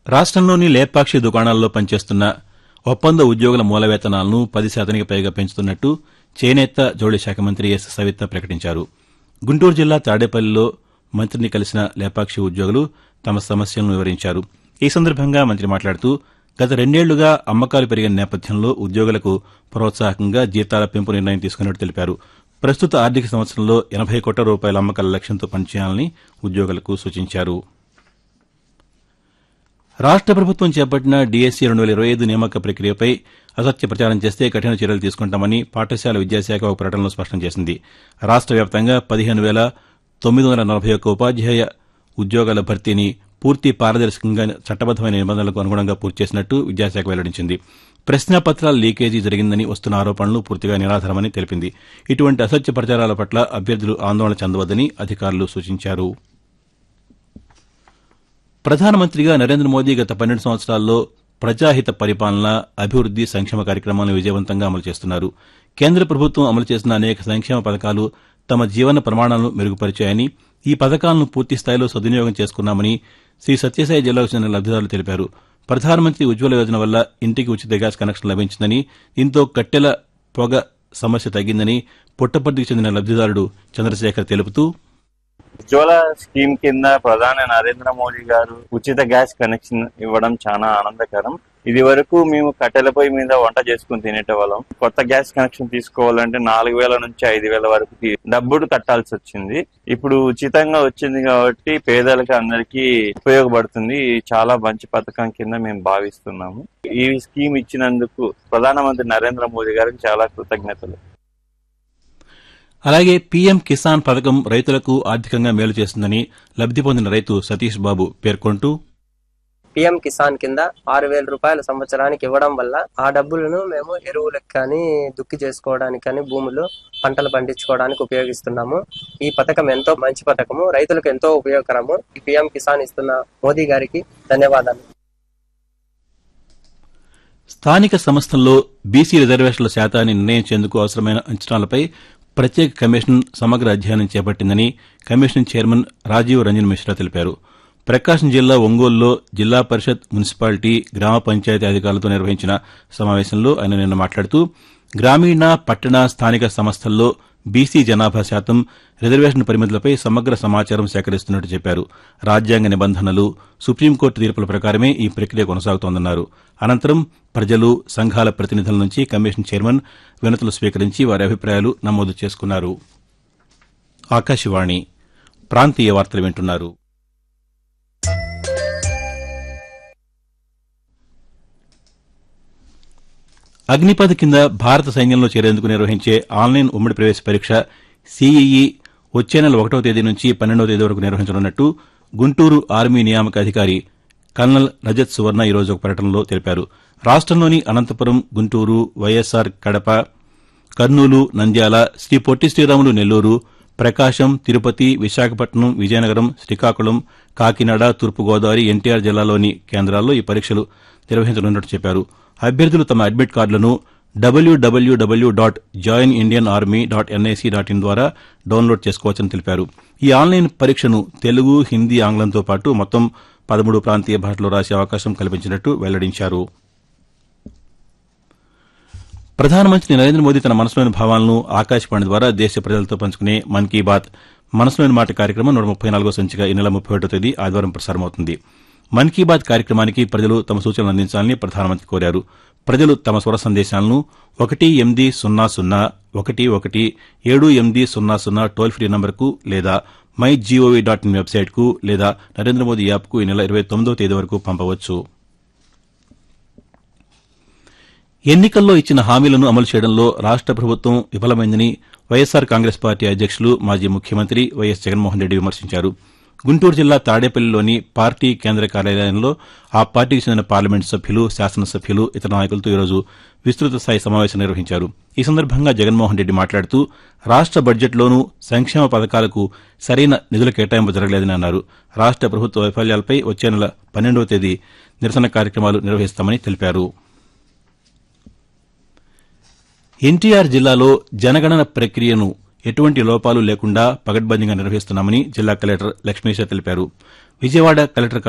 రాష్టంలోని లేపాక్షి దుకాణాల్లో పనిచేస్తున్న ఒప్పంద ఉద్యోగుల మూల వేతనాలను పది శాతానికి పైగా పెంచుతున్నట్టు చేనేత జౌళి శాఖ మంత్రి ఎస్ సవిత ప్రకటించారు గుంటూరు జిల్లా తాడేపల్లిలో మంత్రిని కలిసిన లేపాక్షి ఉద్యోగులు తమ సమస్యలను వివరించారు ఈ సందర్భంగా మంత్రి మాట్లాడుతూ గత రెండేళ్లుగా అమ్మకాలు పెరిగిన నేపథ్యంలో ఉద్యోగులకు ప్రోత్సాహకంగా జీతాల పెంపు నిర్ణయం తీసుకున్నట్టు తెలిపారు ప్రస్తుత ఆర్థిక సంవత్సరంలో ఎనబై కోట్ల రూపాయల అమ్మకాల లక్ష్యంతో పనిచేయాలని ఉద్యోగులకు సూచించారు రాష్ట ప్రభుత్వం చేపట్టిన డీఎస్సీ రెండు వేల ఇరవై ఐదు నియామక ప్రక్రియపై అసత్య ప్రచారం చేస్తే కఠిన చర్యలు తీసుకుంటామని పాఠశాల విద్యాశాఖ ఒక ప్రకటనలో స్పష్టం చేసింది రాష్ట వ్యాప్తంగా పదిహేను వేల తొమ్మిది వందల నలభై ఒక్క ఉపాధ్యాయ ఉద్యోగాల భర్తీని పూర్తి పారదర్శకంగా చట్టబద్దమైన నిబంధనలకు అనుగుణంగా పూర్తి చేసినట్టు విద్యాశాఖ వెల్లడించింది ప్రశ్నాపత్రాల లీకేజీ జరిగిందని వస్తున్న ఆరోపణలు పూర్తిగా నిరాధారమని తెలిపింది ఇటువంటి అసత్య ప్రచారాల పట్ల అభ్యర్థులు ఆందోళన చెందవద్దని అధికారులు సూచించారు ప్రధానమంత్రిగా నరేంద్ర మోదీ గత పన్నెండు సంవత్సరాల్లో ప్రజాహిత పరిపాలన అభివృద్ది సంక్షేమ కార్యక్రమాలను విజయవంతంగా అమలు చేస్తున్నారు కేంద్ర ప్రభుత్వం అమలు చేసిన అనేక సంక్షేమ పథకాలు తమ జీవన ప్రమాణాలను మెరుగుపరిచాయని ఈ పథకాలను పూర్తి స్థాయిలో సద్వినియోగం చేసుకున్నామని శ్రీ సత్యసాయి జిల్లాకు చెందిన లబ్దిదారులు తెలిపారు ప్రధానమంత్రి ఉజ్వల యోజన వల్ల ఇంటికి ఉచిత గ్యాస్ కనెక్షన్ లభించిందని దీంతో కట్టెల పొగ సమస్య తగ్గిందని పుట్టపర్తికి చెందిన లబ్దిదారుడు చంద్రశేఖర్ తెలుపుతూ ఉజ్వల స్కీమ్ కింద ప్రధాని నరేంద్ర మోడీ గారు ఉచిత గ్యాస్ కనెక్షన్ ఇవ్వడం చాలా ఆనందకరం ఇది వరకు మేము కట్టెల పొయ్యి మీద వంట చేసుకుని తినేటవాళ్ళం కొత్త గ్యాస్ కనెక్షన్ తీసుకోవాలంటే నాలుగు వేల నుంచి ఐదు వేల వరకు తీ- డబ్బులు కట్టాల్సి వచ్చింది ఇప్పుడు ఉచితంగా వచ్చింది కాబట్టి పేదలకు అందరికీ ఉపయోగపడుతుంది ఇది చాలా మంచి పథకం కింద మేము భావిస్తున్నాము ఈ స్కీమ్ ఇచ్చినందుకు ప్రధానమంత్రి నరేంద్ర మోదీ గారికి చాలా కృతజ్ఞతలు అలాగే పీఎం కిసాన్ పథకం రైతులకు ఆర్థికంగా మేలు చేస్తుందని లబ్ది పొందిన రైతు సతీష్ బాబు పేర్కొంటూ పిఎం కిసాన్ కింద ఆరు వేల రూపాయల సంవత్సరానికి ఇవ్వడం వల్ల ఆ డబ్బులను మేము ఎరువులకు కానీ దుక్కి చేసుకోవడానికి కానీ భూమిలో పంటలు పండించుకోవడానికి ఉపయోగిస్తున్నాము ఈ పథకం ఎంతో మంచి పథకము రైతులకు ఎంతో ఉపయోగకరము ఈ పిఎం కిసాన్ ఇస్తున్న మోదీ గారికి ధన్యవాదాలు స్థానిక సంస్థల్లో బీసీ రిజర్వేషన్ల శాతాన్ని నిర్ణయించేందుకు అవసరమైన అంచనాలపై ప్రత్యేక కమిషన్ సమగ్ర అధ్యయనం చేపట్టిందని కమిషన్ చైర్మన్ రాజీవ్ రంజన్ మిశ్రా తెలిపారు ప్రకాశం జిల్లా ఒంగోలులో జిల్లా పరిషత్ మున్సిపాలిటీ గ్రామ పంచాయతీ అధికారులతో నిర్వహించిన సమావేశంలో ఆయన నిన్న మాట్లాడుతూ గ్రామీణ పట్టణ స్థానిక సంస్థల్లో బీసీ జనాభా శాతం రిజర్వేషన్ పరిమితులపై సమగ్ర సమాచారం సేకరిస్తున్నట్టు చెప్పారు రాజ్యాంగ నిబంధనలు సుప్రీంకోర్టు తీర్పుల ప్రకారమే ఈ ప్రక్రియ కొనసాగుతోందన్నారు అనంతరం ప్రజలు సంఘాల ప్రతినిధుల నుంచి కమిషన్ చైర్మన్ వినతులు స్వీకరించి వారి అభిప్రాయాలు నమోదు చేసుకున్నారు ఆకాశవాణి ప్రాంతీయ వార్తలు వింటున్నారు అగ్నిపథ్ కింద భారత సైన్యంలో చేరేందుకు నిర్వహించే ఆన్లైన్ ఉమ్మడి ప్రవేశ పరీక్ష సీఈఈ వచ్చే నెల ఒకటో తేదీ నుంచి పన్నెండవ తేదీ వరకు నిర్వహించనున్నట్టు గుంటూరు ఆర్మీ నియామక అధికారి కల్నల్ రజత్ సువర్ణ ఈరోజు ఒక ప్రకటనలో తెలిపారు రాష్టంలోని అనంతపురం గుంటూరు వైఎస్సార్ కడప కర్నూలు నంద్యాల శ్రీ పొట్టి శ్రీరాములు నెల్లూరు ప్రకాశం తిరుపతి విశాఖపట్నం విజయనగరం శ్రీకాకుళం కాకినాడ తూర్పుగోదావరి ఎన్టీఆర్ జిల్లాలోని కేంద్రాల్లో ఈ పరీక్షలు నిర్వహించనున్నట్టు చెప్పారు అభ్యర్థులు తమ అడ్మిట్ కార్డులను డబ్ల్యూడబ్ల్యూడబ్ల్యూ dot join Indian army dot NIC dot in ద్వారా డౌన్లోడ్ చేసుకోవచ్చని తెలిపారు ఈ ఆన్లైన్ పరీక్షను తెలుగు హిందీ ఆంగ్లంతో పాటు మొత్తం పదమూడు ప్రాంతీయ భాషలో రాసే అవకాశం కల్పించినట్టు వెల్లడించారు ప్రధానమంత్రి నరేంద్ర మోదీ తన మనసులోని భావాలను ఆకాశవాణి ద్వారా దేశ ప్రజలతో పంచుకునే మన్ కీ బాత్ మనసులోని మాట కార్యక్రమం నూట ముప్పై నాలుగో సంచిక ఈ నెల ముప్పై ఒకటో తేదీ ఆదివారం ప్రసారమవుతుంది మన్ కీ బాత్ కార్యక్రమానికి ప్రజలు తమ సూచనలు అందించాలని ప్రధానమంత్రి కోరారు ప్రజలు తమ స్వర సందేశాలను ఒకటి ఎనిమిది సున్నా సున్నా ఒకటి ఒకటి ఏడు ఎనిమిది సున్నా సున్నా టోల్ ఫ్రీ నంబర్కు లేదా మై జీఓవీ డాట్ ఇన్ వెబ్సైట్కు లేదా నరేంద్ర మోదీ యాప్కు ఈ నెల ఇరవై తొమ్మిదో తేదీ వరకు పంపవచ్చు ఎన్నికల్లో ఇచ్చిన హామీలను అమలు చేయడంలో రాష్ట ప్రభుత్వం విఫలమైందని వైఎస్సార్ కాంగ్రెస్ పార్టీ అధ్యక్షులు మాజీ ముఖ్యమంత్రి వైఎస్ జగన్మోహన్ రెడ్డి విమర్శించారు గుంటూరు జిల్లా తాడేపల్లిలోని పార్టీ కేంద్ర కార్యాలయంలో ఆ పార్టీకి చెందిన పార్లమెంటు సభ్యులు శాసనసభ్యులు ఇతర నాయకులతో ఈరోజు విస్తృత స్థాయి సమావేశం నిర్వహించారు ఈ సందర్భంగా జగన్మోహన్ రెడ్డి మాట్లాడుతూ రాష్ట బడ్జెట్లోనూ సంక్షేమ పథకాలకు సరైన నిధుల కేటాయింపు జరగలేదని అన్నారు రాష్ట ప్రభుత్వ వైఫల్యాలపై వచ్చే నెల పన్నెండవ తేదీ నిరసన కార్యక్రమాలు నిర్వహిస్తామని తెలిపారు ఎన్టీఆర్ జిల్లాలో జనగణన ప్రక్రియను ఎటువంటి లోపాలు లేకుండా పగడ్బందీగా నిర్వహిస్తున్నామని జిల్లా కలెక్టర్ లక్ష్మీశ తెలిపారు విజయవాడ కలెక్టర్